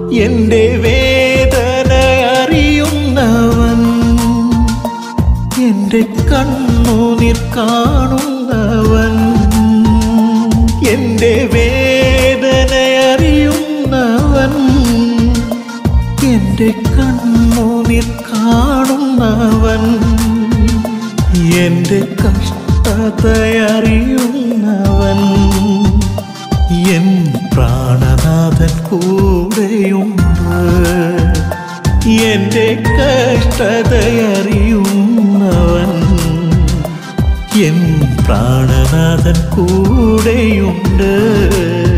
എന്റെ വേദന അറിയുന്നവൻ എന്റെ കണ്ണുനീർ കാണുന്നവൻ എന്റെ വേദന അറിയുന്നവൻ എന്റെ കണ്ണുനീർ കാണുന്നവൻ എന്റെ കഷ്ടതയറിയുന്നവൻ എൻ പ്രാണനാഥൻ കൂടെയുണ്ട് എന്റെ കഷ്ടതയറിയുന്നവൻ എൻ പ്രാണനാഥൻ കൂടെയുണ്ട്